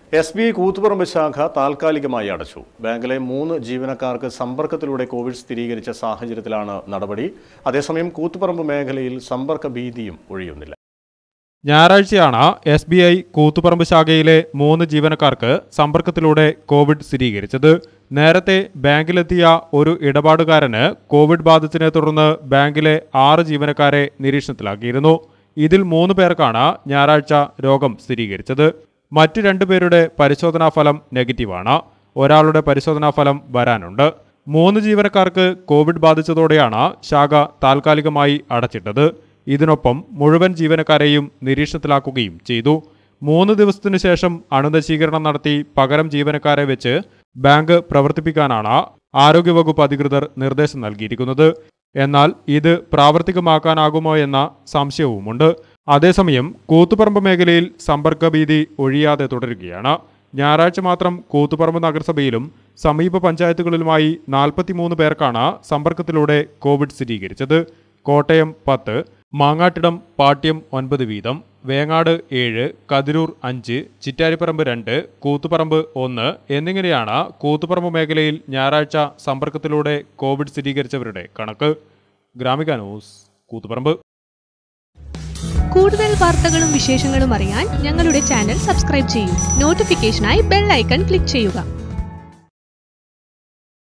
S B I Koothuparamba ശാഖ താൽക്കാലികമായി അടച്ചു ബാങ്കിലെ മൂന്ന് ജീവനക്കാർക്ക് സമ്പർക്കത്തിലൂടെ കോവിഡ് സ്ഥിരീകരിച്ച സാഹചര്യത്തിലാണ് നടപടി അതേസമയം കൂത്തുപറമ്പ് മേഖലയിൽ സമ്പർക്ക ഭീതിയും ഒഴിയുന്നില്ല ഞായറാഴ്ചയാണ് എസ് ബി ഐ കൂത്തുപറമ്പ് ശാഖയിലെ മൂന്ന് ജീവനക്കാർക്ക് സമ്പർക്കത്തിലൂടെ കോവിഡ് സ്ഥിരീകരിച്ചത് നേരത്തെ ബാങ്കിലെത്തിയ ഒരു ഇടപാടുകാരന് കോവിഡ് ബാധിച്ചതിനെ തുടർന്ന് ബാങ്കിലെ ആറ് ജീവനക്കാരെ നിരീക്ഷണത്തിലാക്കിയിരുന്നു ഇതിൽ മൂന്ന് പേർക്കാണ് ഞായറാഴ്ച രോഗം സ്ഥിരീകരിച്ചത് മറ്റ് രണ്ടുപേരുടെ പരിശോധനാ ഫലം നെഗറ്റീവാണ് ഒരാളുടെ പരിശോധനാ ഫലം വരാനുണ്ട് മൂന്ന് ജീവനക്കാർക്ക് കോവിഡ് ബാധിച്ചതോടെയാണ് ശാഖ താൽക്കാലികമായി അടച്ചിട്ടത് ഇതിനൊപ്പം മുഴുവൻ ജീവനക്കാരെയും നിരീക്ഷണത്തിലാക്കുകയും ചെയ്തു മൂന്ന് ദിവസത്തിനു ശേഷം അണുനശീകരണം നടത്തി പകരം ജീവനക്കാരെ വെച്ച് ബാങ്ക് പ്രവർത്തിപ്പിക്കാനാണ് ആരോഗ്യവകുപ്പ് അധികൃതർ നിർദ്ദേശം നൽകിയിരിക്കുന്നത് എന്നാൽ ഇത് പ്രാവർത്തികമാക്കാനാകുമോ എന്ന സംശയവുമുണ്ട് അതേസമയം കൂത്തുപറമ്പ് മേഖലയിൽ സമ്പർക്ക ഭീതി ഒഴിയാതെ തുടരുകയാണ് ഞായറാഴ്ച മാത്രം കൂത്തുപറമ്പ് നഗരസഭയിലും സമീപ പഞ്ചായത്തുകളിലുമായി നാൽപ്പത്തിമൂന്ന് പേർക്കാണ് സമ്പർക്കത്തിലൂടെ കോവിഡ് സ്ഥിരീകരിച്ചത് കോട്ടയം പത്ത് മാങ്ങാട്ടിടം പാട്യം ഒൻപത് വീതം വേങ്ങാട് ഏഴ് കതിരൂർ അഞ്ച് ചിറ്റാരിപ്പറമ്പ് രണ്ട് കൂത്തുപറമ്പ് ഒന്ന് എന്നിങ്ങനെയാണ് കൂത്തുപറമ്പ് മേഖലയിൽ ഞായറാഴ്ച സമ്പർക്കത്തിലൂടെ കോവിഡ് സ്ഥിരീകരിച്ചവരുടെ കണക്ക് ഗ്രാമിക ന്യൂസ് കൂത്തുപറമ്പ് കൂടുതൽ വാർത്തകളും വിശേഷങ്ങളും അറിയാൻ ഞങ്ങളുടെ ചാനൽ സബ്സ്ക്രൈബ് ചെയ്യൂ നോട്ടിഫിക്കേഷനായി ബെൽ ഐക്കൺ ക്ലിക്ക് ചെയ്യുക